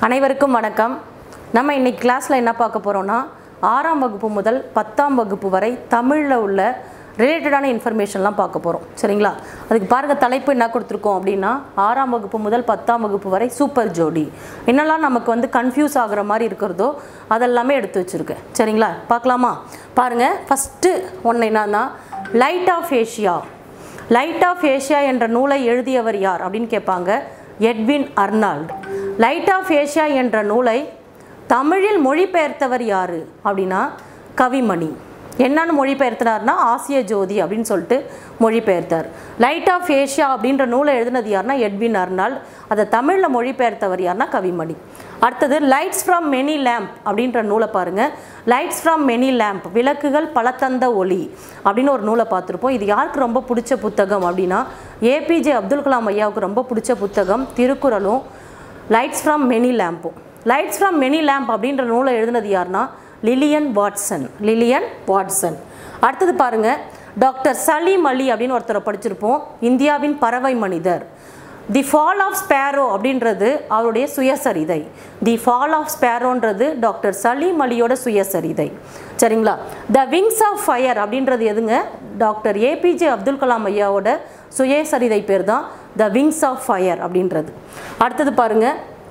அனைவருக்கும் வணக்கம் நம்ம இன்னைக்கு கிளாஸில் என்ன பார்க்க போகிறோம்னா ஆறாம் வகுப்பு முதல் பத்தாம் வகுப்பு வரை தமிழில் உள்ள ரிலேட்டடான இன்ஃபர்மேஷன்லாம் பார்க்க போகிறோம் சரிங்களா அதுக்கு பாருங்கள் தலைப்பு என்ன கொடுத்துருக்கோம் அப்படின்னா ஆறாம் வகுப்பு முதல் பத்தாம் வகுப்பு வரை சூப்பர் ஜோடி என்னெல்லாம் நமக்கு வந்து கன்ஃபியூஸ் ஆகுற மாதிரி இருக்கிறதோ அதெல்லாமே எடுத்து வச்சுருக்கேன் சரிங்களா பார்க்கலாமா பாருங்கள் ஃபஸ்ட்டு ஒன்று என்னன்னா light of Asia light of Asia என்ற நூலை எழுதியவர் யார் அப்படின்னு கேட்பாங்க Edwin Arnold light of Asia என்ற நூலை தமிழில் மொழிபெயர்த்தவர் யார் அப்படின்னா கவிமணி என்னன்னு மொழிபெயர்த்தினார்னா ஆசிய ஜோதி அப்படின்னு சொல்லிட்டு மொழிபெயர்த்தார் லைட் ஆஃப் ஏஷியா அப்படின்ற நூலை எழுதினது யாருன்னா எட்வின் அர்னால்ட் அதை தமிழில் மொழிபெயர்த்தவர் யாருன்னா கவிமணி அடுத்தது லைட்ஸ் ஃப்ரம் மெனி லேம்ப் அப்படின்ற நூலை பாருங்கள் லைட்ஸ் ஃப்ரம் மெனி லேம்ப் விளக்குகள் பல தந்த ஒளி அப்படின்னு ஒரு நூலை பார்த்துருப்போம் இது யாருக்கு ரொம்ப பிடிச்ச புத்தகம் அப்படின்னா ஏபிஜே அப்துல் கலாம் ஐயாவுக்கு ரொம்ப பிடிச்ச புத்தகம் திருக்குறளும் லைட்ஸ் ஃப்ரம் மெனி லேம்பும் லைட்ஸ் ஃப்ரம் மெனி லேம்ப் அப்படின்ற நூலை எழுதினது யாருன்னா லிலியன் வாட்சன் லிலியன் வாட்சன் அடுத்தது பாருங்க டாக்டர் சலீம் அலி அப்படின்னு ஒருத்தரை படிச்சிருப்போம் இந்தியாவின் பறவை மனிதர் தி ஃபால் ஆஃப் ஸ்பேரோ அப்படின்றது அவருடைய சுயசரிதை தி ஃபால் ஆஃப் ஸ்பேரோன்றது டாக்டர் சலீம் அலியோட சுயசரிதை சரிங்களா த விங்ஸ் ஆஃப் ஃபயர் அப்படின்றது எதுங்க டாக்டர் ஏபிஜே அப்துல் கலாம் ஐயாவோட சுயசரிதை பேர் தான் த விங்ஸ் ஆஃப் ஃபயர் அப்படின்றது அடுத்தது பாருங்க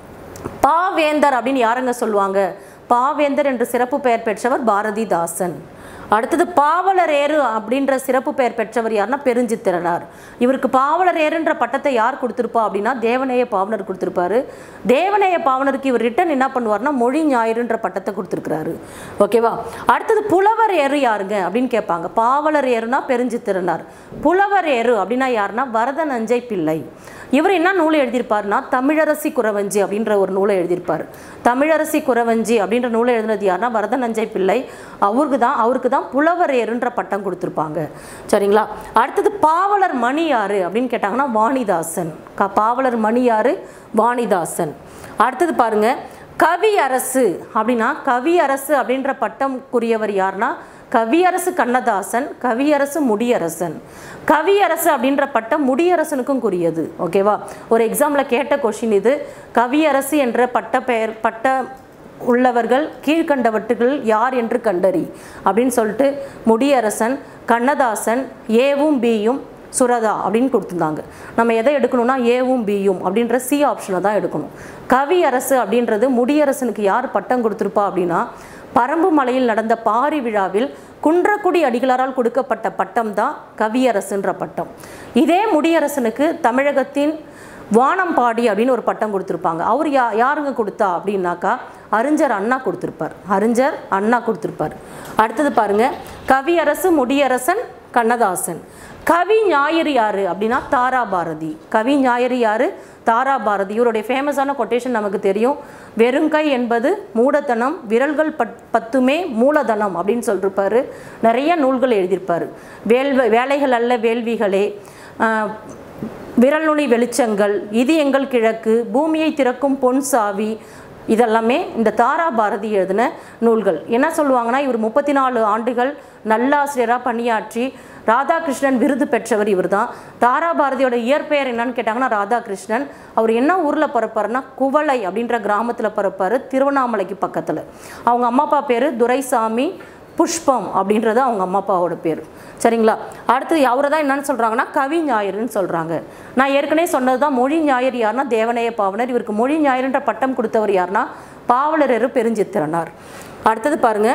பாவேந்தர் அப்படின்னு யாருங்க சொல்லுவாங்க பாவேந்தர் என்று சிறப்பு பெயர் பெற்றவர் பாரதிதாசன் அடுத்தது பாவலரேறு அப்படின்ற சிறப்பு பெயர் பெற்றவர் யாருன்னா பெருஞ்சித்திரனார் இவருக்கு பாவலரேறுன்ற பட்டத்தை யார் கொடுத்துருப்பா அப்படின்னா தேவநேய பாவனர் கொடுத்துருப்பாரு தேவநேய பாவனருக்கு இவர் ரிட்டன் என்ன பண்ணுவார்னா மொழி ஞாயிறுன்ற பட்டத்தை கொடுத்துருக்கிறாரு ஓகேவா அடுத்தது புலவர் ஏறு யாருங்க அப்படின்னு கேட்பாங்க பாவலர் ஏறுனா பெருஞ்சித்திரனார் புலவர் ஏறு அப்படின்னா யாருன்னா வரத நஞ்சை பிள்ளை இவர் என்ன நூலை எழுதியிருப்பாருன்னா தமிழரசி குறவஞ்சி அப்படின்ற ஒரு நூலை எழுதியிருப்பார் தமிழரசி குறவஞ்சி அப்படின்ற நூலை எழுதினது யாருன்னா வரத நஞ்சை பிள்ளை அவருக்கு தான் அவருக்கு தான் புலவர் ஏறுன்ற பட்டம் கொடுத்துருப்பாங்க சரிங்களா அடுத்தது பாவலர் மணி யாரு அப்படின்னு கேட்டாங்கன்னா வாணிதாசன் க பாவலர் மணி யாரு வாணிதாசன் அடுத்தது பாருங்க கவி அரசு அப்படின்னா கவி அரசு அப்படின்ற பட்டம்க்குரியவர் யாருன்னா கவியரசு கண்ணதாசன் கவியரசு முடியரசன் கவியரசு அப்படின்ற பட்டம் முடியரசனுக்கும் குறியது ஓகேவா ஒரு எக்ஸாமில் கேட்ட கொஷின் இது கவியரசு என்ற பட்ட பெயர் பட்ட உள்ளவர்கள் கீழ்கண்டவற்றுகள் யார் என்று கண்டறி அப்படின்னு சொல்லிட்டு முடியரசன் கண்ணதாசன் ஏவும் பியும் சுரதா அப்படின்னு கொடுத்துருந்தாங்க நம்ம எதை எடுக்கணும்னா ஏவும் பியும் அப்படின்ற சி ஆப்ஷனை தான் எடுக்கணும் கவி அரசு அப்படின்றது முடியரசனுக்கு யார் பட்டம் கொடுத்துருப்பா அப்படின்னா பரம்பு மலையில் நடந்த பாரி விழாவில் குன்றக்குடி அடிகளாரால் கொடுக்கப்பட்ட பட்டம் தான் கவியரசுன்ற பட்டம் இதே முடியரசனுக்கு தமிழகத்தின் வானம்பாடி அப்படின்னு ஒரு பட்டம் கொடுத்துருப்பாங்க அவர் யா யாருங்க கொடுத்தா அப்படின்னாக்கா அறிஞர் அண்ணா கொடுத்துருப்பார் அறிஞர் அண்ணா கொடுத்துருப்பார் அடுத்தது பாருங்க கவியரசு முடியரசன் கண்ணதாசன் கவி ஞாயிறு யாரு அப்படின்னா தாரா பாரதி கவி ஞாயிறு யாரு தாரா பாரதி இவருடைய ஃபேமஸான கொட்டேஷன் நமக்கு தெரியும் வெறுங்கை என்பது மூடத்தனம் விரல்கள் பட் பத்துமே மூலதனம் அப்படின்னு சொல்லியிருப்பாரு நிறைய நூல்கள் எழுதியிருப்பார் வேல் வேலைகள் அல்ல வேள்விகளே ஆஹ், விரல் நுனி வெளிச்சங்கள் இது எங்கள் கிழக்கு பூமியை திறக்கும் பொன் சாவி இதெல்லாமே இந்த தாரா பாரதி எழுதின நூல்கள் என்ன சொல்லுவாங்கன்னா இவர் முப்பத்தி நாலு ஆண்டுகள் நல்லாசிரியராக பணியாற்றி ராதாகிருஷ்ணன் விருது பெற்றவர் இவர் தான் தாரா பாரதியோட இயற்பெயர் என்னன்னு கேட்டாங்கன்னா ராதாகிருஷ்ணன் அவர் என்ன ஊரில் பிறப்பாருன்னா குவளை அப்படின்ற கிராமத்தில் பிறப்பாரு திருவண்ணாமலைக்கு பக்கத்தில் அவங்க அம்மா அப்பா பேர் துரைசாமி புஷ்பம் அப்படின்றது அவங்க அம்மா அப்பாவோட பேர் சரிங்களா அடுத்தது அவரை தான் என்னன்னு சொல்கிறாங்கன்னா கவி ஞாயிறுன்னு சொல்கிறாங்க நான் ஏற்கனவே சொன்னது தான் மொழி ஞாயிறு யாருன்னா தேவநேய பாவனர் இவருக்கு மொழி ஞாயிறுன்ற பட்டம் கொடுத்தவர் யாருன்னா பாவலரேறு பெருஞ்சித்திரனார் அடுத்தது பாருங்க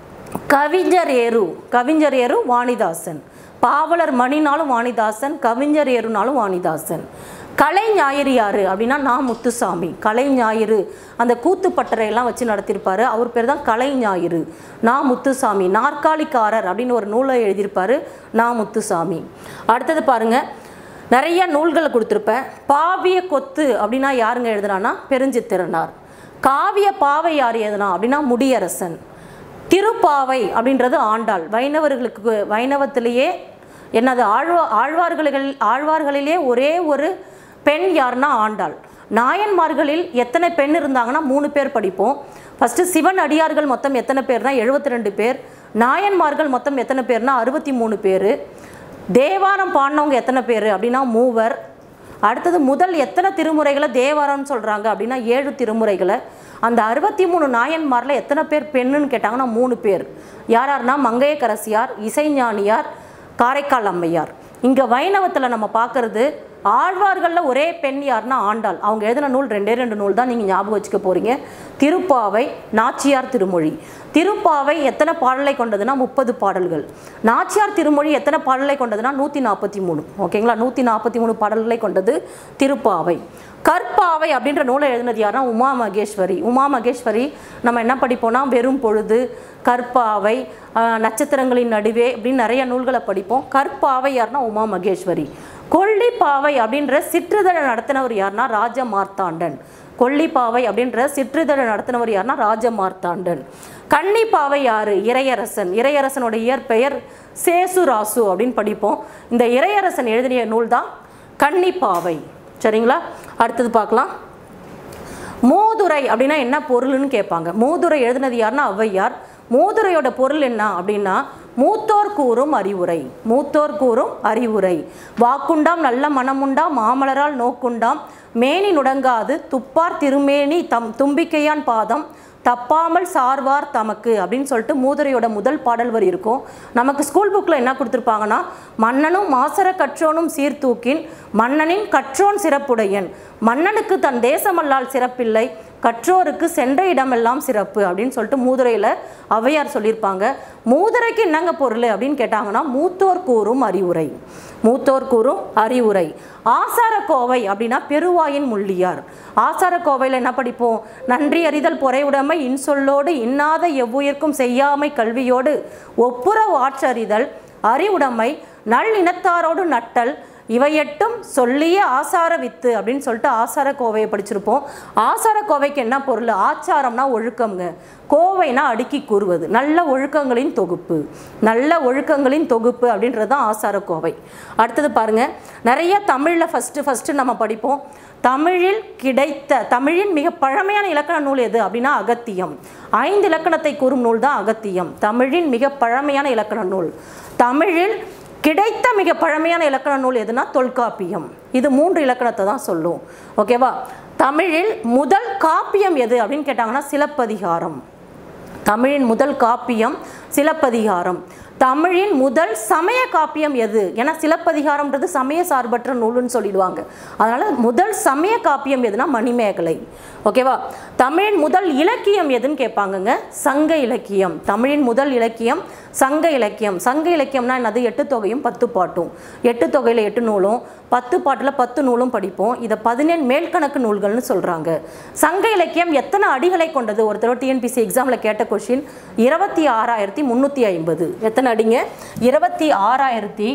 கவிஞர் ஏரு கவிஞர் ஏரு வாணிதாசன் பாவலர் மணினாலும் வாணிதாசன் கவிஞர் ஏருனாலும் வாணிதாசன் கலை ஞாயிறு யாரு அப்படின்னா நான் முத்துசாமி கலை ஞாயிறு அந்த கூத்து பட்டறையெல்லாம் வச்சு நடத்தியிருப்பாரு அவர் பேர் தான் கலை ஞாயிறு நான் முத்துசாமி நாற்காலிக்காரர் அப்படின்னு ஒரு நூலை எழுதியிருப்பாரு நான் முத்துசாமி அடுத்தது பாருங்க நிறைய நூல்களை கொடுத்துருப்பேன் பாவிய கொத்து அப்படின்னா யாருங்க எழுதுனான்னா பெருஞ்சித்திரனார் காவிய பாவை யார் எழுதுனா அப்படின்னா முடியரசன் திருப்பாவை அப்படின்றது ஆண்டாள் வைணவர்களுக்கு வைணவத்திலேயே என்னது ஆழ்வா ஆழ்வார்களில் ஆழ்வார்களிலே ஒரே ஒரு பெண் யாருன்னா ஆண்டாள் நாயன்மார்களில் எத்தனை பெண் இருந்தாங்கன்னா மூணு பேர் படிப்போம் ஃபஸ்ட்டு சிவன் அடியார்கள் மொத்தம் எத்தனை பேர்னா எழுபத்தி ரெண்டு பேர் நாயன்மார்கள் மொத்தம் எத்தனை பேர்னா அறுபத்தி மூணு பேர் தேவாரம் பாடினவங்க எத்தனை பேர் அப்படின்னா மூவர் அடுத்தது முதல் எத்தனை திருமுறைகளை தேவாரம்னு சொல்கிறாங்க அப்படின்னா ஏழு திருமுறைகளை அந்த அறுபத்தி மூணு நாயன்மாரில் எத்தனை பேர் பெண்ணுன்னு கேட்டாங்கன்னா மூணு பேர் யார் யாருன்னா மங்கையக்கரசியார் இசைஞானியார் காரைக்கால் அம்மையார் இங்கே வைணவத்தில் நம்ம பார்க்குறது ஆழ்வார்களில் ஒரே பெண் யாருன்னா ஆண்டாள் அவங்க எழுதின நூல் ரெண்டே ரெண்டு நூல் தான் நீங்கள் ஞாபகம் வச்சுக்க போகிறீங்க திருப்பாவை நாச்சியார் திருமொழி திருப்பாவை எத்தனை பாடலை கொண்டதுன்னா முப்பது பாடல்கள் நாச்சியார் திருமொழி எத்தனை பாடலை கொண்டதுன்னா நூற்றி நாற்பத்தி மூணு ஓகேங்களா நூற்றி நாற்பத்தி மூணு பாடல்களை கொண்டது திருப்பாவை கற்பாவை அப்படின்ற நூலை எழுதினது யாருன்னா உமா மகேஸ்வரி உமா மகேஸ்வரி நம்ம என்ன படிப்போம்னா வெறும் பொழுது கற்பாவை ஆஹ், நட்சத்திரங்களின் நடுவே அப்படின்னு நிறைய நூல்களை படிப்போம் கற்பாவை யாருன்னா உமா மகேஸ்வரி கொல்லிப்பாவை அப்படின்ற சிற்றிதழை நடத்தினவர் யாருன்னா ராஜ மார்த்தாண்டன் கொல்லிப்பாவை அப்படின்ற சிற்றிதழை நடத்தினவர் யாருன்னா ராஜ மார்த்தாண்டன் கன்னிப்பாவை யாரு இறையரசன் இறையரசனோட இயற்பெயர் சேசுராசு அப்படின்னு படிப்போம் இந்த இறையரசன் எழுதிய நூல் தான் கன்னிப்பாவை சரிங்களா அடுத்தது பார்க்கலாம் மூதுரை அப்படின்னா என்ன பொருள்னு கேட்பாங்க மூதுரை எழுதினது யாருன்னா ஔவையார் மூதுரையோட பொருள் என்ன அப்படின்னா மூத்தோர் கூறும் அறிவுரை மூத்தோர் கூறும் அறிவுரை வாக்குண்டாம் நல்ல மனமுண்டாம் மாமலரால் நோக்குண்டாம் மேனி நுடங்காது துப்பார் திருமேனி தம் தும்பிக்கையான் பாதம் தப்பாமல் சார்வார் தமக்கு அப்படின்னு சொல்லிட்டு மூதுரையோட முதல் பாடல் வரி இருக்கும் நமக்கு ஸ்கூல் புக்கில் என்ன கொடுத்துருப்பாங்கன்னா மன்னனும் மாசர கற்றோனும் சீர்தூக்கின் மன்னனின் கற்றோன் சிறப்புடையன் மன்னனுக்கு தன் தேசமல்லால் சிறப்பில்லை கற்றோருக்கு சென்ற இடமெல்லாம் சிறப்பு அப்படின்னு சொல்லிட்டு மூதுரையில் ஔவையார் சொல்லியிருப்பாங்க மூதுரைக்கு என்னங்க பொருள் அப்படின்னு கேட்டாங்கன்னா மூத்தோர் கூறும் அறிவுரை மூத்தோர் கூறும் அறிவுரை ஆசாரக்கோவை அப்படின்னா பெருவாயின் முள்ளியார் ஆசாரக்கோவையில் என்ன படிப்போம் நன்றி அறிதல் பொறையுடைமை இன்சொல்லோடு இன்னாத எவ்வுயிர்க்கும் செய்யாமை கல்வியோடு ஒப்புரவு ஆற்றறிதல் அறிவுடைமை நல் இனத்தாரோடு நட்டல் இவையெட்டும் சொல்லிய ஆசார வித்து அப்படின்னு சொல்லிட்டு ஆசார கோவையை படிச்சிருப்போம் ஆசார கோவைக்கு என்ன பொருள் ஆச்சாரம்னா ஒழுக்கம்ங்க கோவைனா அடுக்கி கூறுவது நல்ல ஒழுக்கங்களின் தொகுப்பு நல்ல ஒழுக்கங்களின் தொகுப்பு அப்படின்றது தான் ஆசார கோவை அடுத்தது பாருங்க நிறைய தமிழில் ஃபஸ்ட்டு ஃபஸ்ட்டு நம்ம படிப்போம் தமிழில் கிடைத்த தமிழின் மிக பழமையான இலக்கண நூல் எது அப்படின்னா அகத்தியம் ஐந்து இலக்கணத்தை கூறும் நூல் தான் அகத்தியம் தமிழின் மிக பழமையான இலக்கண நூல் தமிழில் கிடைத்த மிக பழமையான இலக்கண நூல் எதுனா தொல்காப்பியம் இது மூன்று இலக்கணத்தை தான் சொல்லும் ஓகேவா தமிழில் முதல் காப்பியம் எது அப்படின்னு கேட்டாங்கன்னா சிலப்பதிகாரம் தமிழின் முதல் காப்பியம் சிலப்பதிகாரம் தமிழின் முதல் சமய காப்பியம் எது ஏன்னா சிலப்பதிகாரம்ன்றது சமய சார்பற்ற நூலுன்னு சொல்லிடுவாங்க அதனால முதல் சமய காப்பியம் எதுனா மணிமேகலை ஓகேவா தமிழின் முதல் இலக்கியம் எதுன்னு கேட்பாங்கங்க சங்க இலக்கியம் தமிழின் முதல் இலக்கியம் சங்க இலக்கியம் சங்க இலக்கியம்னா என்னது எட்டு தொகையும் பத்து பாட்டும் எட்டு தொகையில் எட்டு நூலும் பத்து பாட்டில் பத்து நூலும் படிப்போம் இதை பதினேழு மேல்கணக்கு நூல்கள்னு சொல்கிறாங்க சங்க இலக்கியம் எத்தனை அடிகளை கொண்டது ஒரு தடவை டிஎன்பிசி எக்ஸாமில் கேட்ட கொஷின் இருபத்தி ஆறாயிரத்தி முந்நூற்றி ஐம்பது எத்தனை அடிங்க இருபத்தி ஆறாயிரத்தி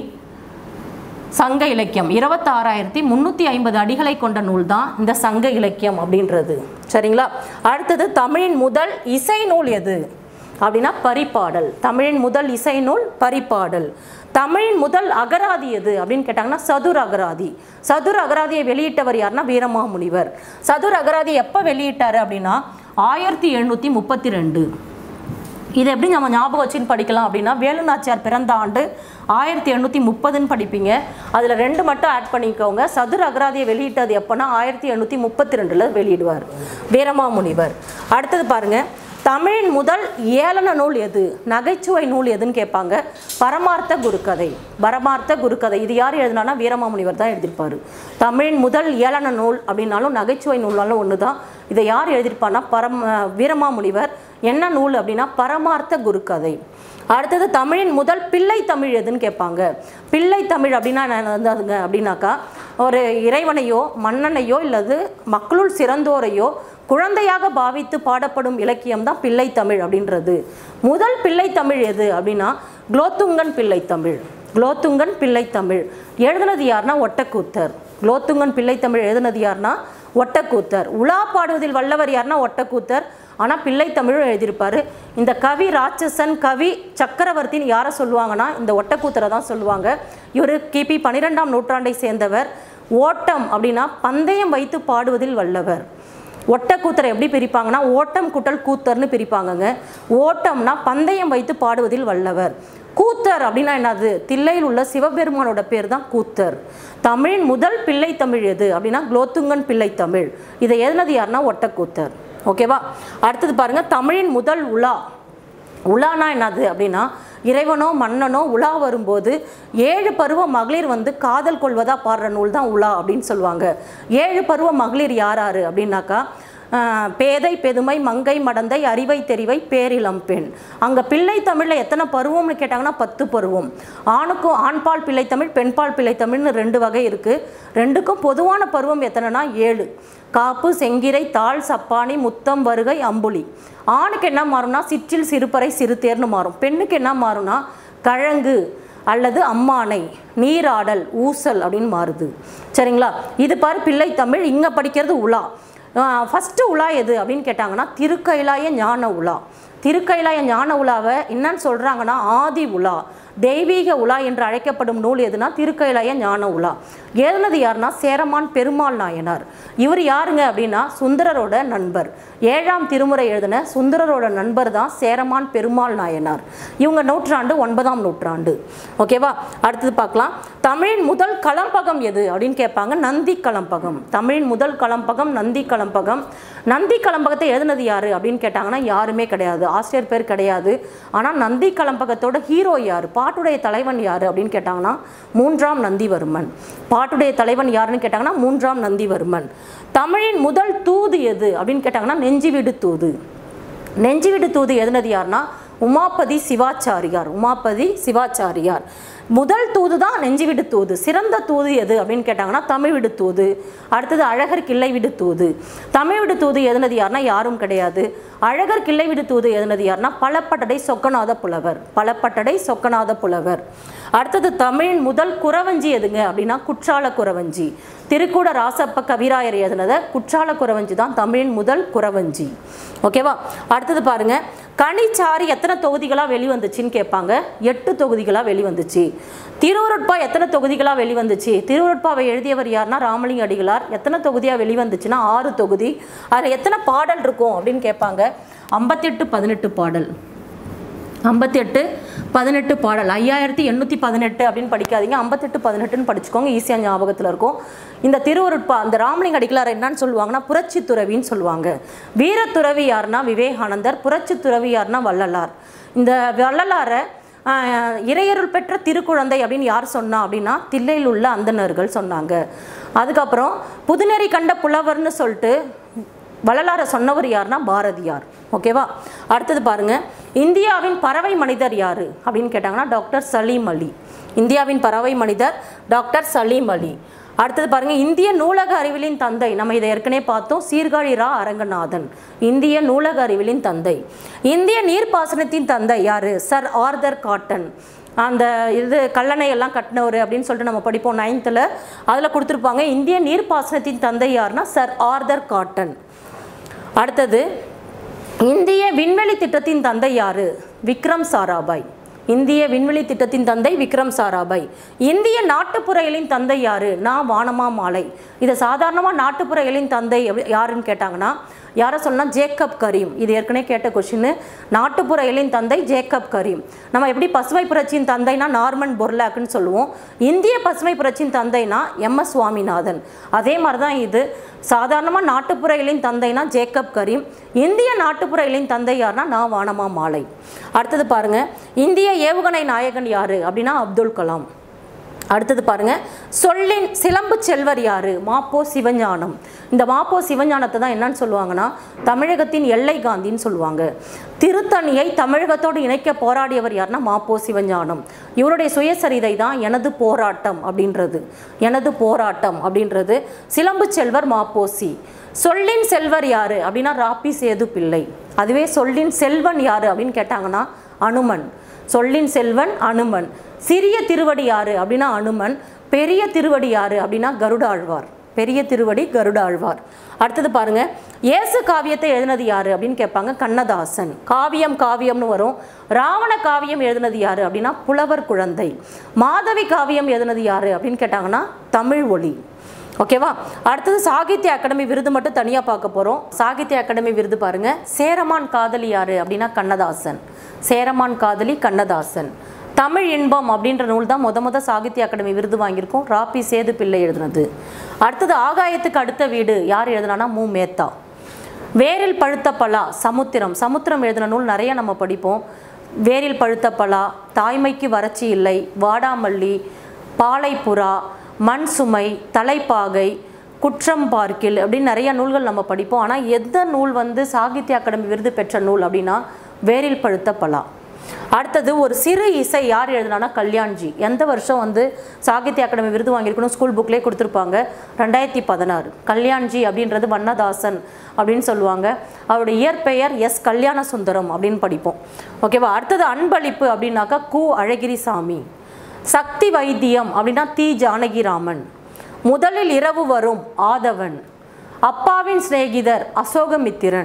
சங்க இலக்கியம் இருபத்தாறாயிரத்தி முந்நூற்றி ஐம்பது அடிகளை கொண்ட நூல் தான் இந்த சங்க இலக்கியம் அப்படின்றது சரிங்களா அடுத்தது தமிழின் முதல் இசை நூல் எது அப்படின்னா பரிபாடல் தமிழின் முதல் இசை நூல் பரிபாடல் தமிழின் முதல் அகராதி எது அப்படின்னு கேட்டாங்கன்னா சதுர் அகராதி சதுர் அகராதியை வெளியிட்டவர் யாருன்னா வீரமாமுனிவர் சதுர் அகராதி எப்போ வெளியிட்டார் அப்படின்னா ஆயிரத்தி எழுநூற்றி முப்பத்தி ரெண்டு இது எப்படி நம்ம ஞாபகம் வச்சுன்னு படிக்கலாம் அப்படின்னா வேலுநாச்சியார் பிறந்த ஆண்டு ஆயிரத்தி எண்ணூற்றி முப்பதுன்னு படிப்பீங்க அதில் ரெண்டு மட்டும் ஆட் பண்ணிக்கோங்க சதுர அகராதியை வெளியிட்டது எப்போனா ஆயிரத்தி எண்ணூற்றி முப்பத்தி ரெண்டில் வெளியிடுவார் வீரமாமுனிவர் அடுத்தது பாருங்க தமிழின் முதல் ஏளன நூல் எது நகைச்சுவை நூல் எதுன்னு கேட்பாங்க பரமார்த்த குருக்கதை பரமார்த்த குருக்கதை இது யார் எழுதினானா வீரமாமுனிவர் தான் எழுதியிருப்பார் தமிழின் முதல் ஏளன நூல் அப்படின்னாலும் நகைச்சுவை நூல்னாலும் ஒன்று தான் இதை யார் எழுதியிருப்பான்னா பரம் வீரமாமுனிவர் என்ன நூல் அப்படின்னா பரமார்த்த குருக்கதை அடுத்தது தமிழின் முதல் பிள்ளை தமிழ் எதுன்னு கேட்பாங்க பிள்ளை தமிழ் அப்படின்னா என்னதுங்க அப்படின்னாக்கா ஒரு இறைவனையோ மன்னனையோ இல்லது மக்களுள் சிறந்தோரையோ குழந்தையாக பாவித்து பாடப்படும் இலக்கியம் தான் பிள்ளை தமிழ் அப்படின்றது முதல் பிள்ளை தமிழ் எது அப்படின்னா குலோத்துங்கன் பிள்ளை தமிழ் குலோத்துங்கன் பிள்ளை தமிழ் எழுதுனது யாருன்னா ஒட்டக்கூத்தர் குலோத்துங்கன் பிள்ளை தமிழ் எழுதுனது யாருன்னா ஒட்டக்கூத்தர் உலா பாடுவதில் வல்லவர் யாருன்னா ஒட்டக்கூத்தர் ஆனால் பிள்ளை தமிழும் எழுதியிருப்பாரு இந்த கவி ராட்சசன் கவி சக்கரவர்த்தின்னு யாரை சொல்லுவாங்கன்னா இந்த ஒட்டக்கூத்தரை தான் சொல்லுவாங்க இவர் கிபி பன்னிரெண்டாம் நூற்றாண்டை சேர்ந்தவர் ஓட்டம் அப்படின்னா பந்தயம் வைத்து பாடுவதில் வல்லவர் ஒட்டக்கூத்தரை எப்படி பிரிப்பாங்கன்னா ஓட்டம் குட்டல் கூத்தர்னு பிரிப்பாங்கங்க ஓட்டம்னா பந்தயம் வைத்து பாடுவதில் வல்லவர் கூத்தர் அப்படின்னா என்னது தில்லையில் உள்ள சிவபெருமானோட பேர் தான் கூத்தர் தமிழின் முதல் பிள்ளை தமிழ் எது அப்படின்னா குலோத்துங்கன் பிள்ளை தமிழ் இதை எழுதினது யாருன்னா ஒட்டக்கூத்தர் ஓகேவா அடுத்தது பாருங்க தமிழின் முதல் உலா உலானா என்னது அப்படின்னா இறைவனோ மன்னனோ உலா வரும்போது ஏழு பருவ மகளிர் வந்து காதல் கொள்வதா பாடுற நூல் தான் உலா அப்படின்னு சொல்லுவாங்க ஏழு பருவ மகளிர் யார் யாரு அப்படின்னாக்கா ஆஹ், பேதை பெதுமை மங்கை மடந்தை அறிவை தெரிவை பேரிளம் பெண் அங்கே பிள்ளை தமிழில் எத்தனை பருவம்னு கேட்டாங்கன்னா பத்து பருவம் ஆணுக்கும் ஆண்பால் பிள்ளை தமிழ் பெண்பால் பிள்ளை தமிழ்னு ரெண்டு வகை இருக்குது ரெண்டுக்கும் பொதுவான பருவம் எத்தனைனா ஏழு காப்பு செங்கிரை தாள் சப்பானி முத்தம் வருகை அம்புலி ஆணுக்கு என்ன மாறும்னா சிற்றில் சிறுபறை சிறுதேர்னு மாறும் பெண்ணுக்கு என்ன மாறும்னா கழங்கு அல்லது அம்மானை நீராடல் ஊசல் அப்படின்னு மாறுது சரிங்களா இது பாரு பிள்ளை தமிழ் இங்கே படிக்கிறது உலா ஃபஸ்ட்டு உலா எது அப்படின்னு கேட்டாங்கன்னா திருக்கைலாய ஞான உலா திருக்கைலாய ஞான உலாவை என்னன்னு சொல்கிறாங்கன்னா ஆதி உலா தெய்வீக உலா என்று அழைக்கப்படும் நூல் எதுனா திருக்கைலாய ஞான உலா எழுதினது யாருன்னா சேரமான் பெருமாள் நாயனார் இவர் யாருங்க அப்படின்னா சுந்தரரோட நண்பர் ஏழாம் திருமுறை எழுதின சுந்தரரோட நண்பர் தான் சேரமான் பெருமாள் நாயனார் இவங்க நூற்றாண்டு ஒன்பதாம் நூற்றாண்டு ஓகேவா அடுத்தது பார்க்கலாம் தமிழின் முதல் களம்பகம் எது அப்படின்னு கேட்பாங்க நந்தி களம்பகம் தமிழின் முதல் களம்பகம் நந்தி களம்பகம் நந்தி களம்பகத்தை எழுதினது யாரு அப்படின்னு கேட்டாங்கன்னா யாருமே கிடையாது ஆசிரியர் பேர் கிடையாது ஆனால் நந்தி களம்பகத்தோட ஹீரோ யார் பாட்டுடைய தலைவன் யார் அப்படின்னு கேட்டாங்கன்னா மூன்றாம் நந்திவர்மன் பாட்டுடைய தலைவன் யாருன்னு கேட்டாங்கன்னா மூன்றாம் நந்திவர்மன் தமிழின் முதல் தூது எது அப்படின்னு கேட்டாங்கன்னா நெஞ்சுவிடு தூது நெஞ்சுவிடு தூது எழுதினது யாருன்னா உமாபதி சிவாச்சாரியார் உமாபதி சிவாச்சாரியார் முதல் தூது தான் நெஞ்சுவிடு தூது சிறந்த தூது எது அப்படின்னு கேட்டாங்கன்னா தமிழ் விடு தூது அடுத்தது அழகர் கிள்ளை விடு தூது தமிழ் விடு தூது எழுதினது யாருன்னா யாரும் கிடையாது அழகர் கிள்ளை விடு தூது எழுதினது யாருன்னா பலப்பட்டடை சொக்கநாத புலவர் பலப்பட்டடை சொக்கநாத புலவர் அடுத்தது தமிழின் முதல் குறவஞ்சி எதுங்க அப்படின்னா குற்றால குறவஞ்சி திருக்கூட ராசப்ப கவிராயர் எழுதினத குற்றால குறவஞ்சி தான் தமிழின் முதல் குறவஞ்சி ஓகேவா அடுத்தது பாருங்க கனிச்சாரி எத்தனை தொகுதிகளாக வெளிவந்துச்சுன்னு கேட்பாங்க எட்டு தொகுதிகளாக வெளிவந்துச்சு திருவருட்பா எத்தனை தொகுதிகளாக வெளிவந்துச்சு திருவருட்பாவை எழுதியவர் யாருன்னா ராமலிங்க அடிகளார் எத்தனை தொகுதியாக வெளிவந்துச்சுன்னா ஆறு தொகுதி அதில் எத்தனை பாடல் இருக்கும் அப்படின்னு கேட்பாங்க ஐம்பத்தெட்டு பதினெட்டு பாடல் ஐம்பத்தெட்டு பதினெட்டு பாடல் ஐயாயிரத்தி எண்ணூற்றி பதினெட்டு அப்படின்னு படிக்காதீங்க ஐம்பத்தெட்டு பதினெட்டுன்னு படிச்சுக்கோங்க ஈஸியாக ஞாபகத்தில் இருக்கும் இந்த திருவருட்பா அந்த ராமலிங்க அடிகளார் என்னன்னு சொல்லுவாங்கன்னா புரட்சி துறவின்னு சொல்லுவாங்க வீரத்துறவி யாருன்னா விவேகானந்தர் புரட்சி துறவி யாருன்னா வள்ளலார் இந்த வள்ளலாரை ஆஹ், இறையருள் பெற்ற திருக்குழந்தை அப்படின்னு யார் சொன்னா அப்படின்னா தில்லையில் உள்ள அந்தணர்கள் சொன்னாங்க அதுக்கப்புறம் புதுநெறி கண்ட புலவர்னு சொல்லிட்டு வள்ளலாரை சொன்னவர் யாருன்னா பாரதியார் ஓகேவா அடுத்தது பாருங்க இந்தியாவின் பறவை மனிதர் யாரு அப்படின்னு கேட்டாங்கன்னா டாக்டர் சலீம் அலி இந்தியாவின் பறவை மனிதர் டாக்டர் சலீம் அலி அடுத்தது பாருங்க இந்திய நூலக அறிவியலின் தந்தை நம்ம இதை ஏற்கனவே பார்த்தோம் சீர்காழி ரா அரங்கநாதன் இந்திய நூலக அறிவியலின் தந்தை இந்திய நீர்ப்பாசனத்தின் தந்தை யாரு சர் ஆர்தர் காட்டன் அந்த இது கல்லணை எல்லாம் கட்டினவர் அப்படின்னு சொல்லிட்டு நம்ம படிப்போம் நைன்த்தில் அதில் கொடுத்துருப்பாங்க இந்திய நீர்ப்பாசனத்தின் தந்தை யாருன்னா சர் ஆர்தர் காட்டன் அடுத்தது இந்திய விண்வெளி திட்டத்தின் தந்தை யாரு விக்ரம் சாராபாய் இந்திய விண்வெளி திட்டத்தின் தந்தை விக்ரம் சாராபாய் இந்திய நாட்டுப்புற இயலின் தந்தை யாரு நான் வானமா மாலை இதை சாதாரணமாக நாட்டுப்புற இயலின் தந்தை எப்படி- யாருன்னு கேட்டாங்கன்னா யாரை சொல்லலாம் ஜேக்கப் கரீம் இது ஏற்கனவே கேட்ட கொஷின் நாட்டுப்புற இயலின் தந்தை ஜேக்கப் கரீம் நம்ம எப்படி பசுமை புரட்சியின் தந்தைனா நார்மன் பொர்லாக்குன்னு சொல்லுவோம் இந்திய பசுமை புரட்சியின் தந்தைனா எம் எஸ் சுவாமிநாதன் அதே மாதிரி தான் இது சாதாரணமாக நாட்டுப்புற இயலின் தந்தைனா ஜேக்கப் கரீம் இந்திய நாட்டுப்புற இயலின் தந்தை யாருன்னா நான் வானமா மாலை அடுத்தது பாருங்க இந்திய ஏவுகணை நாயகன் யாரு அப்படின்னா அப்துல் கலாம் அடுத்தது பாருங்க சொல்லின் சிலம்பு செல்வர் யாரு மாப்போ சிவஞானம் இந்த மாப்போ சிவஞானத்தை தான் என்னன்னு சொல்லுவாங்கன்னா தமிழகத்தின் எல்லை காந்தின்னு சொல்லுவாங்க திருத்தணியை தமிழகத்தோடு இணைக்க போராடியவர் யாருன்னா மாப்போ சிவஞானம் இவருடைய சுயசரிதை தான் எனது போராட்டம் அப்படின்றது எனது போராட்டம் அப்படின்றது சிலம்பு செல்வர் மாப்போசி சொல்லின் செல்வர் யாரு அப்படின்னா ராப்பி சேது பிள்ளை அதுவே சொல்லின் செல்வன் யாரு அப்படின்னு கேட்டாங்கன்னா அனுமன் சொல்லின் செல்வன் அனுமன் சிறிய திருவடி யாரு அப்படின்னா அனுமன் பெரிய திருவடி யாரு அப்படின்னா கருடாழ்வார் பெரிய திருவடி கருடாழ்வார் அடுத்தது பாருங்க இயேசு காவியத்தை எழுதினது யாரு அப்படின்னு கேட்பாங்க கண்ணதாசன் காவியம் காவியம்னு வரும் ராவண காவியம் எழுதினது யாரு அப்படின்னா புலவர் குழந்தை மாதவி காவியம் எழுதினது யாரு அப்படின்னு கேட்டாங்கன்னா தமிழ் ஒளி ஓகேவா அடுத்தது சாகித்ய அகாடமி விருது மட்டும் தனியாக பார்க்க போகிறோம் சாகித்ய அகாடமி விருது பாருங்க சேரமான் காதலி யாரு அப்படின்னா கண்ணதாசன் சேரமான் காதலி கண்ணதாசன் தமிழ் இன்பம் அப்படின்ற நூல் தான் முத முத சாகித்ய அகாடமி விருது வாங்கியிருக்கோம் ராபி சேது பிள்ளை எழுதுனது அடுத்தது ஆகாயத்துக்கு அடுத்த வீடு யார் எழுதுனானா மு மேத்தா வேரில் பழுத்த பலா சமுத்திரம் சமுத்திரம் எழுதின நூல் நிறைய நம்ம படிப்போம் வேரில் பழுத்த பலா தாய்மைக்கு வறட்சி இல்லை வாடாமல்லி பாலைப்புறா மண் சுமை தலைப்பாகை குற்றம் பார்க்கில் அப்படின்னு நிறைய நூல்கள் நம்ம படிப்போம் ஆனால் எந்த நூல் வந்து சாகித்ய அகாடமி விருது பெற்ற நூல் அப்படின்னா வேரில் பழுத்த பலா அடுத்தது ஒரு சிறு இசை யார் எழுதுனானா கல்யாண்ஜி எந்த வருஷம் வந்து சாகித்ய அகாடமி விருது வாங்கியிருக்கணும் ஸ்கூல் புக்லேயே கொடுத்துருப்பாங்க ரெண்டாயிரத்தி பதினாறு கல்யாண்ஜி அப்படின்றது வண்ணதாசன் அப்படின்னு சொல்லுவாங்க அவருடைய இயற்பெயர் எஸ் கல்யாண சுந்தரம் அப்படின்னு படிப்போம் ஓகேவா அடுத்தது அன்பளிப்பு அப்படின்னாக்கா கு அழகிரிசாமி சக்தி வைத்தியம் அப்படின்னா தி ஜானகிராமன் முதலில் இரவு வரும் ஆதவன் அப்பாவின் சிநேகிதர் அசோகமித்திரன்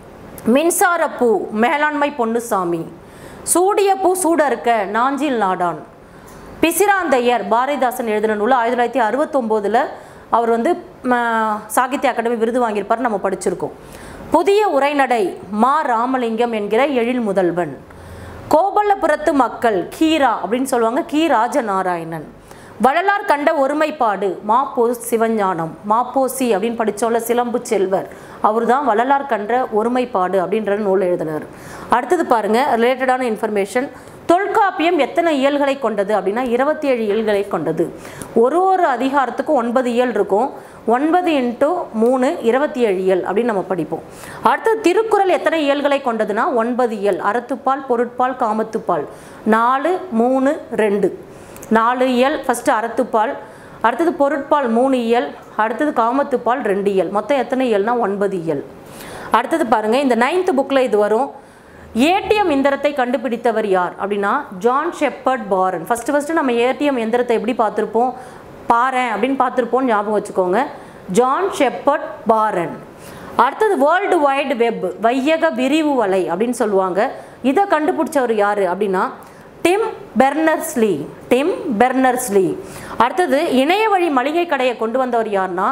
மின்சாரப்பூ மேலாண்மை பொன்னுசாமி சூடிய பூ சூட இருக்க நாஞ்சில் நாடான் பிசிராந்தையர் பாரதிதாசன் எழுதின நூல் ஆயிரத்தி தொள்ளாயிரத்தி அறுபத்தொம்போதில் அவர் வந்து ம, சாகித்ய அகாடமி விருது வாங்கியிருப்பார் நம்ம படிச்சிருக்கோம் புதிய உரைநடை மா ராமலிங்கம் என்கிற எழில் முதல்வன் கோபல்லபுரத்து மக்கள் கீரா அப்படின்னு சொல்லுவாங்க கி ராஜநாராயணன் வள்ளலார் கண்ட ஒருமைப்பாடு மாப்போ சிவஞானம் மாப்போசி அப்படின்னு படிச்சோம்ல சிலம்பு செல்வர் அவர் தான் வள்ளலார் கண்ட ஒருமைப்பாடு அப்படின்ற நூல் எழுதினார் அடுத்தது பாருங்க ரிலேட்டடான இன்ஃபர்மேஷன் தொல்காப்பியம் எத்தனை இயல்களை கொண்டது அப்படின்னா இருபத்தி ஏழு இயல்களை கொண்டது ஒரு ஒரு அதிகாரத்துக்கும் ஒன்பது இயல் இருக்கும் ஒன்பது இன்ட்டு மூணு இருபத்தி ஏழு இயல் அப்படின்னு நம்ம படிப்போம் அடுத்து திருக்குறள் எத்தனை இயல்களை கொண்டதுன்னா ஒன்பது இயல் அறத்துப்பால் பொருட்பால் காமத்துப்பால் நாலு மூணு ரெண்டு நாலு இயல் ஃபஸ்ட்டு அறத்துப்பால் அடுத்தது பொருட்பால் மூணு இயல் அடுத்தது காமத்துப்பால் ரெண்டு இயல் மொத்தம் எத்தனை இயல்னா ஒன்பது இயல் அடுத்தது பாருங்க இந்த நைன்த் புக்கில் இது வரும் ஏடிஎம் எந்திரத்தை கண்டுபிடித்தவர் யார் அப்படின்னா John Shepherd Barron first first நம்ம ஏடிஎம் எந்திரத்தை எப்படி பார்த்துருப்போம் பாரேன் அப்படின்னு பார்த்துருப்போம் ஞாபகம் வச்சுக்கோங்க ஜான் ஷெப்பர்ட் பாரன் அடுத்தது வேர்ல்டு வைடு வெப் வையக விரிவு வலை அப்படின்னு சொல்லுவாங்க இதை கண்டுபிடிச்சவர் யார் அப்படின்னா டிம் பெர்னர்ஸ்லி டிம் பெர்னர்ஸ்லி அடுத்தது இணைய வழி மளிகை கடையை கொண்டு வந்தவர் யாருன்னா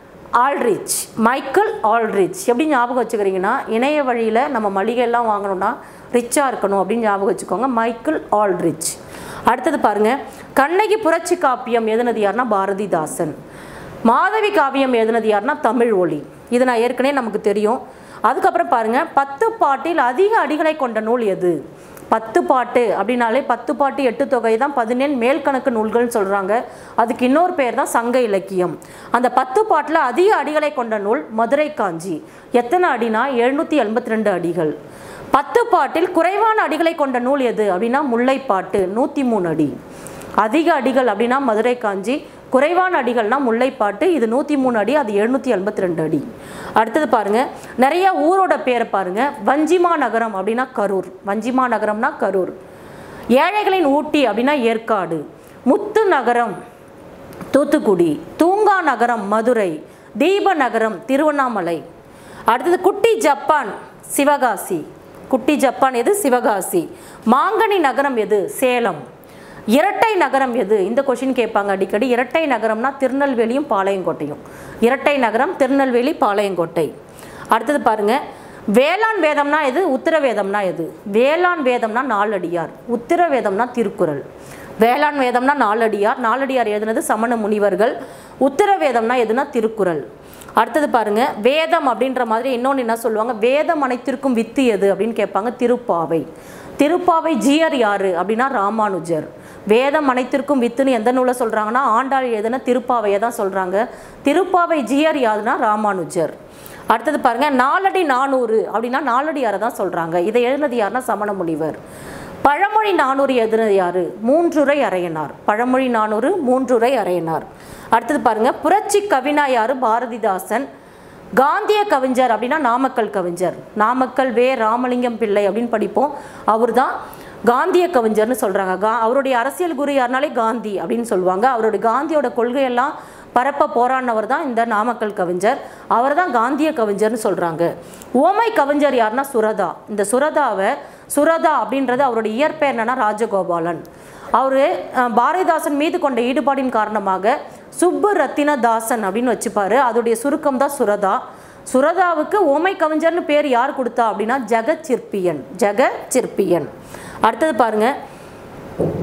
ஆல்ரிச் மைக்கேல் ஆல்ரிச் எப்படி ஞாபகம் வச்சுக்கிறீங்கன்னா இணைய வழியில் நம்ம மளிகை எல்லாம் வாங்கணும்னா ரிச்சாக இருக்கணும் அப்படின்னு ஞாபகம் வச்சுக்கோங்க மைக்கேல் ஆல்ரிச் அடுத்தது பாருங்க கண்ணகி புரட்சி காப்பியம் எழுதினது யாருன்னா பாரதிதாசன் மாதவி காவியம் எழுதினது யாருன்னா தமிழ் ஒளி இது நான் ஏற்கனவே நமக்கு தெரியும் அதுக்கப்புறம் பாருங்க பத்து பாட்டில் அதிக அடிகளை கொண்ட நூல் எது பத்து பாட்டு அப்படின்னாலே பத்து பாட்டு எட்டு தொகை தான் பதினேழு மேல்கணக்கு நூல்கள்னு சொல்கிறாங்க அதுக்கு இன்னொரு பேர் தான் சங்க இலக்கியம் அந்த பத்து பாட்டில் அதிக அடிகளை கொண்ட நூல் மதுரை காஞ்சி எத்தனை அடினா எழுநூற்றி எண்பத்தி ரெண்டு அடிகள் பத்து பாட்டில் குறைவான அடிகளை கொண்ட நூல் எது அப்படின்னா முல்லைப்பாட்டு நூற்றி மூணு அடி அதிக அடிகள் அப்படின்னா மதுரை காஞ்சி குறைவான அடிகள்னா முல்லைப்பாட்டு இது நூற்றி மூணு அடி அது எழுநூற்றி எண்பத்தி ரெண்டு அடி அடுத்தது பாருங்க நிறைய ஊரோட பேரை பாருங்க வஞ்சிமா நகரம் அப்படின்னா கரூர் வஞ்சிமா நகரம்னா கரூர் ஏழைகளின் ஊட்டி அப்படின்னா ஏற்காடு முத்து நகரம் தூத்துக்குடி தூங்கா நகரம் மதுரை தீப நகரம் திருவண்ணாமலை அடுத்தது குட்டி ஜப்பான் சிவகாசி குட்டி ஜப்பான் எது சிவகாசி மாங்கனி நகரம் எது சேலம் இரட்டை நகரம் எது இந்த கொஷின் கேட்பாங்க அடிக்கடி இரட்டை நகரம்னா திருநெல்வேலியும் பாளையங்கோட்டையும் இரட்டை நகரம் திருநெல்வேலி பாளையங்கோட்டை அடுத்தது பாருங்க வேளாண் வேதம்னா எது உத்திர வேதம்னா எது வேளாண் வேதம்னா நாலடியார் உத்திர வேதம்னா திருக்குறள் வேளாண் வேதம்னா நாலடியார் நாலடியார் எழுதுனது சமண முனிவர்கள் உத்திர வேதம்னா எதுனா திருக்குறள் அடுத்தது பாருங்க வேதம் அப்படின்ற மாதிரி இன்னொன்று என்ன சொல்லுவாங்க வேதம் அனைத்திற்கும் வித்து எது அப்படின்னு கேட்பாங்க திருப்பாவை திருப்பாவை ஜியர் யாரு அப்படின்னா ராமானுஜர் வேதம் அனைத்திற்கும் வித்துன்னு எந்த நூலை சொல்றாங்கன்னா ஆண்டாள் எழுதின திருப்பாவையை தான் சொல்றாங்க திருப்பாவை ஜியர் யாருன்னா ராமானுஜர் அடுத்தது பாருங்க நாலடி நானூறு அப்படின்னா நாலடியாரை தான் சொல்றாங்க இதை எழுதினது யாருன்னா சமண முனிவர் பழமொழி நானூறு எழுதினது யாரு மூன்றுரை அறையனார் பழமொழி நானூறு மூன்றுரை அறையனார் அடுத்தது பாருங்க புரட்சி கவினா யாரு பாரதிதாசன் காந்திய கவிஞர் அப்படின்னா நாமக்கல் கவிஞர் நாமக்கல் வே ராமலிங்கம் பிள்ளை அப்படின்னு படிப்போம் அவர் தான் காந்திய கவிஞர்னு சொல்கிறாங்க கா அவருடைய அரசியல் குரு யாருனாலே காந்தி அப்படின்னு சொல்லுவாங்க அவருடைய காந்தியோட கொள்கையெல்லாம் பரப்ப போராடினவர் தான் இந்த நாமக்கல் கவிஞர் அவர் தான் காந்திய கவிஞர்னு சொல்கிறாங்க ஓமை கவிஞர் யாருன்னா சுரதா இந்த சுரதாவை சுரதா அப்படின்றது அவருடைய இயற்பெயர் என்னன்னா ராஜகோபாலன் அவர் பாரதிதாசன் மீது கொண்ட ஈடுபாடின் காரணமாக சுப்பு ரத்தின தாசன் அப்படின்னு வச்சுப்பாரு அதோடைய சுருக்கம் தான் சுரதா சுரதாவுக்கு ஓமை கவிஞர்னு பேர் யார் கொடுத்தா அப்படின்னா ஜெகச்சிற்பியன் ஜெகச்சிற்பியன் அடுத்தது பாருங்க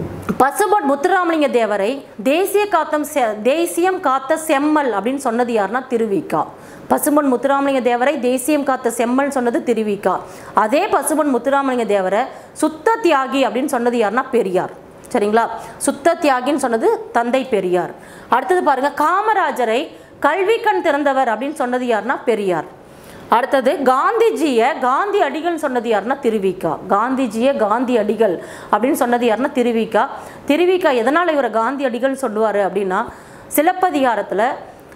பசுபட் முத்துராமலிங்க தேவரை தேசிய காத்தம் செ- தேசியம் காத்த செம்மல் அப்படின்னு சொன்னது யாருன்னா திருவிக்கா பசும்பொன் முத்துராமலிங்க தேவரை தேசியம் காத்த செம்மல் சொன்னது திருவிக்கா அதே பசும்பொன் முத்துராமலிங்க தேவரை சுத்த தியாகி அப்படின்னு சொன்னது யாருன்னா பெரியார் சரிங்களா சுத்த தியாகின்னு சொன்னது தந்தை பெரியார் அடுத்தது பாருங்க காமராஜரை கல்வி கண் திறந்தவர் அப்படின்னு சொன்னது யாருன்னா பெரியார் அடுத்தது காந்திஜியை காந்தி அடிகள் சொன்னது யாருன்னா திருவிக்கா காந்திஜியை காந்தி அடிகள் அப்படின்னு சொன்னது யாருன்னா திருவிக்கா திருவிக்கா எதனால் இவரை காந்தி அடிகள் சொல்லுவார் அப்படின்னா சிலப்பதிகாரத்தில்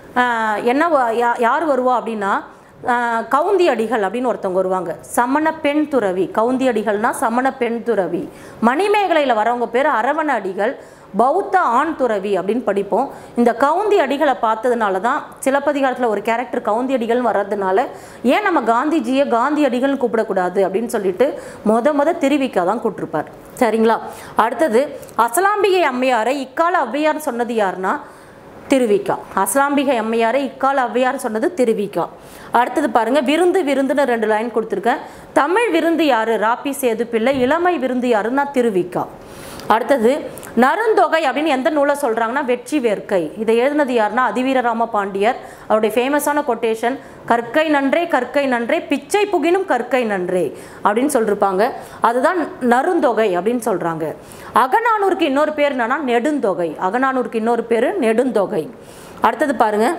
என்ன வ- யா- யார் வருவா அப்படின்னா ஆஹ், கவுந்தி அடிகள் அப்படின்னு ஒருத்தவங்க வருவாங்க சமண பெண் துறவி கவுந்தி அடிகள்னா சமண பெண் துறவி மணிமேகலையில் வரவங்க பேர் அரவண அடிகள் பௌத்த ஆண் துறவி அப்படின்னு படிப்போம் இந்த கவுந்தி அடிகளை பார்த்ததுனால தான் சிலப்பதிகாரத்தில் ஒரு கேரக்டர் கவுந்தி அடிகள் வர்றதுனால ஏன் நம்ம காந்திஜியை காந்தி அடிகள்னு கூப்பிடக்கூடாது அப்படின்னு சொல்லிட்டு முத முத திருவிக்கா தான் கூப்பிட்டுருப்பார் சரிங்களா அடுத்தது அசலாம்பிகை அம்மையாரை இக்கால ஔவையார் சொன்னது யாருன்னா திருவிக்கா அஸ்லாம்பிகை அம்மையாரை இக்கால ஔவையார் சொன்னது திருவிக்கா அடுத்தது பாருங்க விருந்து விருந்துன்னு ரெண்டு லைன் கொடுத்துருக்கேன் தமிழ் விருந்து யாரு ராப்பி சேது பிள்ளை இளமை விருந்து யாருன்னா திருவிக்கா அடுத்தது நருந்தொகை அப்படின்னு எந்த நூலை சொல்றாங்கன்னா வெற்றி வேர்க்கை இதை எழுதினது யாருன்னா அதிவீரராம பாண்டியர் அவருடைய ஃபேமஸான கொட்டேஷன் கற்கை நன்றே கற்கை நன்றே பிச்சை புகினும் கற்கை நன்றே அப்படின்னு சொல்லிருப்பாங்க அதுதான் நருந்தொகை அப்படின்னு சொல்றாங்க அகநானூருக்கு இன்னொரு பேர் என்னன்னா நெடுந்தொகை அகநானூருக்கு இன்னொரு பேர் நெடுந்தொகை அடுத்தது பாருங்க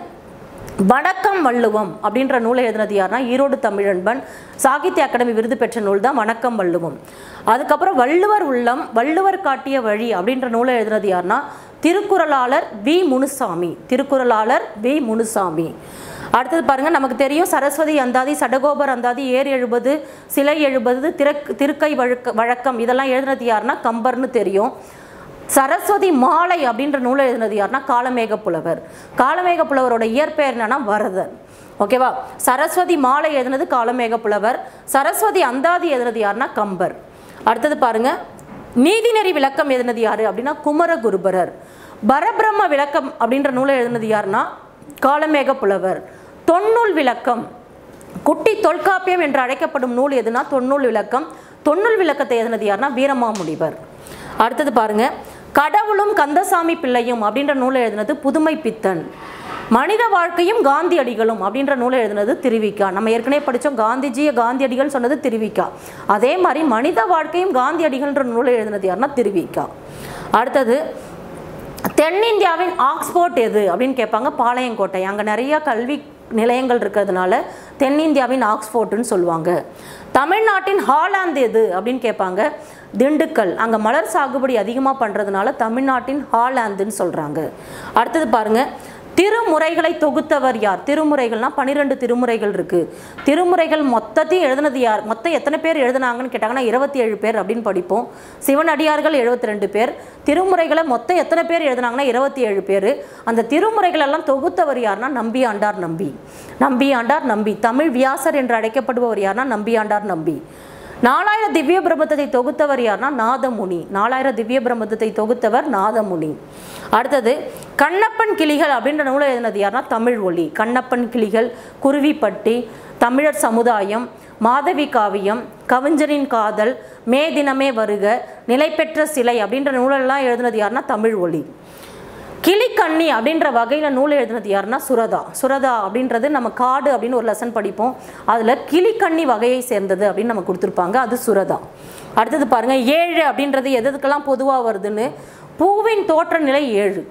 வணக்கம் வள்ளுவம் அப்படின்ற நூலை எழுதினது யாருன்னா ஈரோடு தமிழன்பன் சாகித்ய அகாடமி விருது பெற்ற நூல் தான் வணக்கம் வள்ளுவம் அதுக்கப்புறம் வள்ளுவர் உள்ளம் வள்ளுவர் காட்டிய வழி அப்படின்ற நூலை எழுதினது யாருன்னா திருக்குறளாளர் வி முனுசாமி திருக்குறளாளர் வி முனுசாமி அடுத்தது பாருங்க நமக்கு தெரியும் சரஸ்வதி அந்தாதி சடகோபர் அந்தாதி ஏர் எழுபது சிலை எழுபது திரக் திருக்கை வழக்க வழக்கம் இதெல்லாம் எழுதினது யாருன்னா கம்பர்னு தெரியும் சரஸ்வதி மாலை அப்படின்ற நூலை எழுதினது யாருன்னா காலமேக புலவர் காலமேக புலவரோட இயற்பெயர் என்னன்னா வரதன் ஓகேவா சரஸ்வதி மாலை எழுதினது காலமேக புலவர் சரஸ்வதி அந்தாதி எழுதினது யாருன்னா கம்பர் அடுத்தது பாருங்க நீதிநெறி விளக்கம் எழுதினது யாரு அப்படின்னா குமரகுருபரர் பரபிரம்ம விளக்கம் அப்படின்ற நூலை எழுதினது யாருன்னா காலமேக புலவர் தொன்னூல் விளக்கம் குட்டி தொல்காப்பியம் என்று அழைக்கப்படும் நூல் எதுனா தொன்னூல் விளக்கம் தொன்னூல் விளக்கத்தை எழுதினது யாருன்னா வீரமாமுனிவர் அடுத்தது பாருங்க கடவுளும் கந்தசாமி பிள்ளையும் அப்படின்ற நூலை எழுதினது புதுமை பித்தன் மனித வாழ்க்கையும் காந்தியடிகளும் அப்படின்ற நூலை எழுதினது திருவிக்கா நம்ம ஏற்கனவே படித்தோம் காந்திஜியை காந்தியடிகள் சொன்னது திருவிக்கா அதே மாதிரி மனித வாழ்க்கையும் காந்தியடிகள்ன்ற நூலை எழுதினது யாருன்னா திருவிக்கா அடுத்தது தென்னிந்தியாவின் ஆக்ஸ்போர்ட் எது அப்படின்னு கேட்பாங்க பாளையங்கோட்டை அங்கே நிறைய கல்வி நிலையங்கள் இருக்கிறதுனால தென்னிந்தியாவின் ஆக்ஸ்போர்ட்னு சொல்லுவாங்க தமிழ்நாட்டின் ஹாலாந்து எது அப்படின்னு கேட்பாங்க திண்டுக்கல் அங்கே மலர் சாகுபடி அதிகமாக பண்ணுறதுனால தமிழ்நாட்டின் ஹாலாந்துன்னு சொல்கிறாங்க அடுத்தது பாருங்க திருமுறைகளை தொகுத்தவர் யார் திருமுறைகள்னா பன்னிரெண்டு திருமுறைகள் இருக்கு திருமுறைகள் மொத்தத்தையும் எழுதினது யார் மொத்தம் எத்தனை பேர் எழுதுனாங்கன்னு கேட்டாங்கன்னா இருபத்தி ஏழு பேர் அப்படின்னு படிப்போம் சிவனடியார்கள் எழுபத்தி ரெண்டு பேர் திருமுறைகளை மொத்தம் எத்தனை பேர் எழுதுனாங்கன்னா இருபத்தி ஏழு பேர் அந்த திருமுறைகள் எல்லாம் தொகுத்தவர் யாருன்னா நம்பி ஆண்டார் நம்பி நம்பி ஆண்டார் நம்பி தமிழ் வியாசர் என்று அழைக்கப்படுபவர் யாருன்னா நம்பி ஆண்டார் நம்பி நாலாயிரம் திவ்ய பிரபந்தத்தை தொகுத்தவர் யாருன்னா நாதமுனி நாலாயிரம் திவ்ய பிரபந்தத்தை தொகுத்தவர் நாதமுனி அடுத்தது கண்ணப்பன் கிளிகள் அப்படின்ற நூலை எழுதினது யாருன்னா தமிழ் ஒளி கண்ணப்பன் கிளிகள் குருவிப்பட்டி தமிழர் சமுதாயம் மாதவி காவியம் கவிஞரின் காதல் மே தினமே வருக நிலைபெற்ற சிலை அப்படின்ற நூலெல்லாம் எழுதினது யாருன்னா தமிழ் ஒளி கிளிக்கண்ணி அப்படின்ற வகையில் நூல் எழுதினது யாருன்னா சுரதா சுரதா அப்படின்றது நம்ம காடு அப்படின்னு ஒரு லெசன் படிப்போம் அதில் கிளிக்கண்ணி வகையை சேர்ந்தது அப்படின்னு நம்ம கொடுத்துருப்பாங்க அது சுரதா அடுத்தது பாருங்க ஏழு அப்படின்றது எது எதுக்கெல்லாம் பொதுவாக வருதுன்னு பூவின் தோற்ற நிலை ஏழு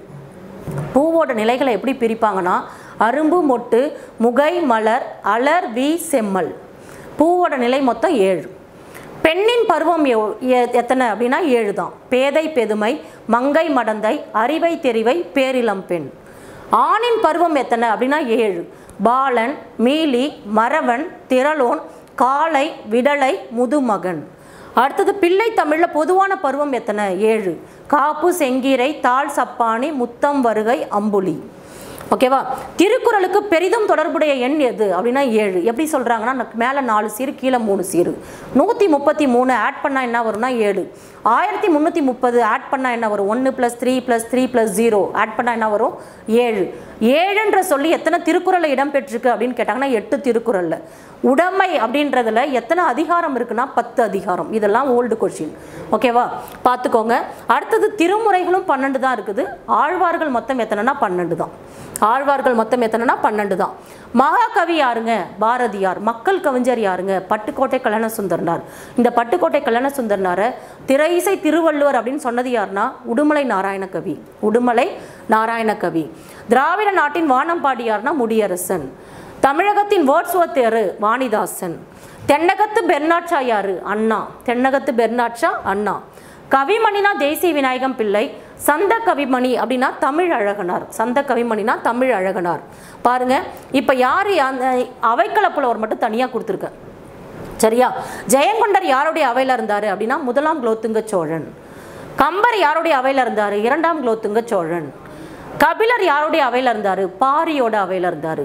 பூவோட நிலைகளை எப்படி பிரிப்பாங்கன்னா அரும்பு மொட்டு முகை மலர் அலர் வி செம்மல் பூவோட நிலை மொத்தம் ஏழு பெண்ணின் பருவம் எவ்- எ- எத்தனை அப்படின்னா ஏழு தான் பேதை பெதுமை மங்கை மடந்தை அறிவை தெரிவை பேரிளம் பெண் ஆணின் பருவம் எத்தனை அப்படின்னா ஏழு பாலன் மீலி மறவன் திரளோன் காளை விடலை முதுமகன் அடுத்தது பிள்ளை தமிழில் பொதுவான பருவம் எத்தனை ஏழு காப்பு செங்கீரை தாழ் சப்பானி முத்தம் வருகை அம்புலி ஓகேவா திருக்குறளுக்கு பெரிதும் தொடர்புடைய எண் எது அப்படின்னா ஏழு எப்படி சொல்கிறாங்கன்னா மேலே நாலு சீரு கீழே மூணு சீரு நூற்றி முப்பத்தி மூணு ஆட் பண்ணால் என்ன வரும்னா ஏழு ஆயிரத்தி முந்நூற்றி முப்பது ஆட் பண்ணால் என்ன வரும் ஒன்று plus three plus three plus zero add பண்ணால் என்ன வரும் ஏழு ஏழுன்ற சொல்லி எத்தனை திருக்குறளில் இடம்பெற்றிருக்கு அப்படின்னு கேட்டாங்கன்னா எட்டு திருக்குறளில் உடைமை அப்படின்றதுல எத்தனை அதிகாரம் இருக்குன்னா பத்து அதிகாரம் இதெல்லாம் ஓல்டு கொஷின் ஓகேவா பார்த்துக்கோங்க அடுத்தது திருமுறைகளும் பன்னெண்டு தான் இருக்குது ஆழ்வார்கள் மொத்தம் எத்தனைனா பன்னெண்டு தான் ஆழ்வார்கள் மொத்தம் எத்தனைனா பன்னெண்டு தான் மகாகவி யாருங்க பாரதியார் மக்கள் கவிஞர் யாருங்க பட்டுக்கோட்டை கல்யாண சுந்தரனார் இந்த பட்டுக்கோட்டை கல்யாண சுந்தரனாரை திரையிசை திருவள்ளுவர் அப்படின்னு சொன்னது யாருன்னா உடுமலை நாராயணகவி உடுமலை நாராயணகவி திராவிட நாட்டின் வானம் பாடியார்னா முடியரசன் தமிழகத்தின் வேர்ட்ஸ்வர்த் வாணிதாசன் தென்னகத்து பெர்னாட்சா யாரு அண்ணா தென்னகத்து பெர்னாட்சா அண்ணா கவிமணினா தேசிய விநாயகம் பிள்ளை சந்த கவிமணி அப்படின்னா தமிழ் அழகனார் சந்த கவிமணினா தமிழ் அழகனார் பாருங்க இப்போ யார் அந்த அவைக்களப்புலவர் மட்டும் தனியாக கொடுத்துருக்கேன் சரியா ஜெயங்கொண்டர் யாருடைய அவையில் இருந்தார் அப்படின்னா முதலாம் குலோத்துங்க சோழன் கம்பர் யாருடைய அவையில் இருந்தார் இரண்டாம் குலோத்துங்க சோழன் கபிலர் யாருடைய அவையில் இருந்தார் பாரியோட அவையில் இருந்தார்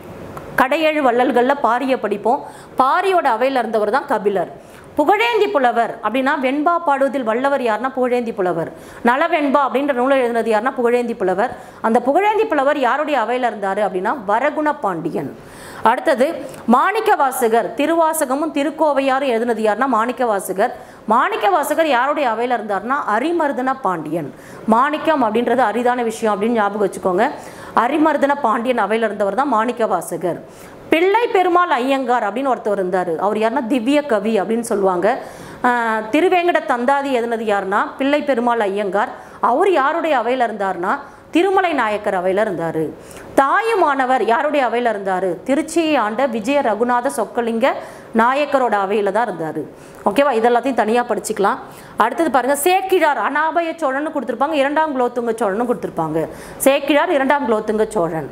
கடையேழு வள்ளல்களில் பாரியை படிப்போம் பாரியோட அவையில் இருந்தவர் தான் கபிலர் புகழேந்தி புலவர் அப்படின்னா வெண்பா பாடுவதில் வல்லவர் யாருன்னா புகழேந்தி புலவர் நலவெண்பா அப்படின்ற நூலை எழுதினது யாருன்னா புகழேந்தி புலவர் அந்த புகழேந்தி புலவர் யாருடைய அவையில் இருந்தார் அப்படின்னா வரகுண பாண்டியன் அடுத்தது மாணிக்க வாசகர் திருவாசகமும் திருக்கோவையாரும் எழுதினது யாருன்னா மாணிக்க வாசகர் மாணிக்க வாசகர் யாருடைய அவையில் இருந்தார்னா அரிமர்தன பாண்டியன் மாணிக்கம் அப்படின்றது அரிதான விஷயம் அப்படின்னு ஞாபகம் வச்சுக்கோங்க அரிமர்தன பாண்டியன் அவையில் இருந்தவர் தான் மாணிக்க வாசகர் பிள்ளை பெருமாள் ஐயங்கார் அப்படின்னு ஒருத்தர் இருந்தார் அவர் யாருன்னா திவ்ய கவி அப்படின்னு சொல்லுவாங்க ஆஹ் திருவேங்கட தந்தாதி எதுனது யாருன்னா பிள்ளை பெருமாள் ஐயங்கார் அவர் யாருடைய அவையில் இருந்தார்னா திருமலை நாயக்கர் அவையில் இருந்தார் தாயுமானவர் யாருடைய அவையில் இருந்தார் திருச்சியை ஆண்ட விஜய ரகுநாத சொக்கலிங்க நாயக்கரோட அவையில் தான் இருந்தார் ஓகேவா இதெல்லாத்தையும் தனியாக படிச்சுக்கலாம் அடுத்தது பாருங்கள் சேக்கிழார் அனாபய சோழன்னு கொடுத்துருப்பாங்க இரண்டாம் குலோத்துங்க சோழனும் கொடுத்துருப்பாங்க சேக்கிழார் இரண்டாம் குலோத்துங்க சோழன்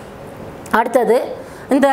அடுத்தது இந்த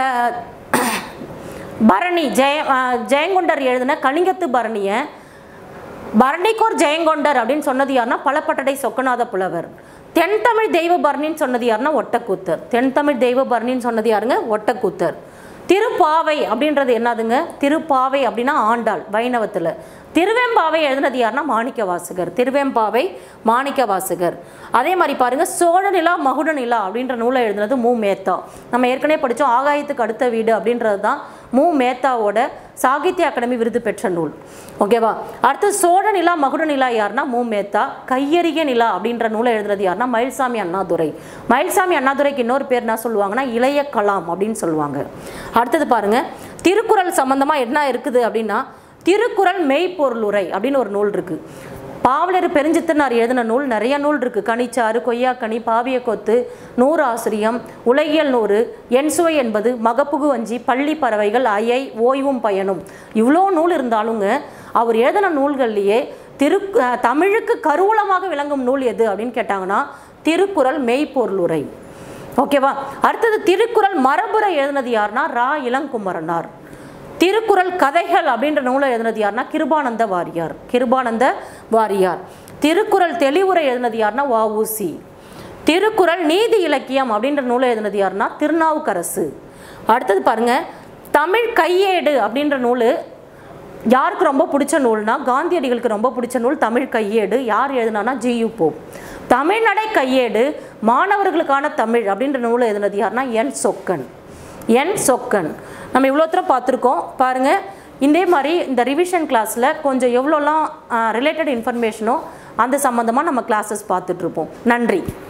பரணி ஜெய அஹ் ஜெயங்கொண்டர் எழுதின கலிங்கத்து பரணியை பரணிக்கோர் ஜெயங்கொண்டர் அப்படின்னு சொன்னது யாருன்னா பலப்பட்டடை சொக்கநாத புலவர் தென்தமிழ் தெய்வ பரணின்னு சொன்னது யாருன்னா ஒட்டக்கூத்தர் தென்தமிழ் தெய்வ பரணின்னு சொன்னது யாருங்க ஒட்டக்கூத்தர் திருப்பாவை அப்படின்றது என்னதுங்க திருப்பாவை அப்படின்னா ஆண்டாள் வைணவத்தில் திருவெம்பாவை எழுதினது யாருன்னா மாணிக்க வாசகர் திருவெம்பாவை மாணிக்க வாசகர் அதே மாதிரி பாருங்க சோழ நிலா மகுட நிலா அப்படின்ற நூலை எழுதினது மு மேத்தா நம்ம ஏற்கனவே படித்தோம் ஆகாயத்துக்கு அடுத்த வீடு அப்படின்றது தான் மு மேத்தாவோட சாகித்ய அகாடமி விருது பெற்ற நூல் ஓகேவா அடுத்து சோழ நிலா மகுட நிலா யாருன்னா மு மேத்தா கையறிய நிலா அப்படின்ற நூலை எழுதுறது யாருன்னா மயில்சாமி அண்ணாதுரை மயில்சாமி அண்ணாதுரைக்கு இன்னொரு பேர் என்ன சொல்லுவாங்கன்னா இளைய கலாம் அப்படின்னு சொல்லுவாங்க அடுத்தது பாருங்க திருக்குறள் சம்பந்தமா என்ன இருக்குது அப்படின்னா திருக்குறள் மெய்ப்பொருளுரை அப்படின்னு ஒரு நூல் இருக்கு பாவலர் பெருஞ்சித்தனார் எழுதின நூல் நிறைய நூல் இருக்குது கனிச்சாறு கொய்யாக்கனி பாவிய கொத்து நூறு ஆசிரியம் உலகியல் நூறு என்சுவை என்பது மகப்புகு வஞ்சி பள்ளி பறவைகள் அயை ஓய்வும் பயனும் இவ்வளோ நூல் இருந்தாலுங்க அவர் எழுதின நூல்கள்லேயே திரு அஹ் தமிழுக்கு கருவூலமாக விளங்கும் நூல் எது அப்படின்னு கேட்டாங்கன்னா திருக்குறள் மெய்ப்பொருளுரை ஓகேவா அடுத்தது திருக்குறள் மரபுரை எழுதினது யாருன்னா ரா இளங்குமரனார் திருக்குறள் கதைகள் அப்படின்ற நூலை எழுதினது யாருன்னா கிருபானந்த வாரியார் கிருபானந்த வாரியார் திருக்குறள் தெளிவுரை எழுதினது யாருன்னா வஉசி திருக்குறள் நீதி இலக்கியம் அப்படின்ற நூலை எழுதினது யாருன்னா திருநாவுக்கரசு அடுத்தது பாருங்க தமிழ் கையேடு அப்படின்ற நூல் யாருக்கு ரொம்ப பிடிச்ச நூல்னா காந்தியடிகளுக்கு ரொம்ப பிடிச்ச நூல் தமிழ் கையேடு யார் எழுதினானா ஜியு போப் தமிழ்நடை கையேடு மாணவர்களுக்கான தமிழ் அப்படின்ற நூலை எழுதினது யாருன்னா என் சொக்கன் என் சொக்கன் நம்ம இவ்வளோ தூரம் பார்த்துருக்கோம் பாருங்கள் இதே மாதிரி இந்த ரிவிஷன் கிளாஸில் கொஞ்சம் எவ்வளோலாம் ரிலேட்டட் இன்ஃபர்மேஷனோ அந்த சம்மந்தமாக நம்ம கிளாஸஸ் பார்த்துட்ருப்போம் நன்றி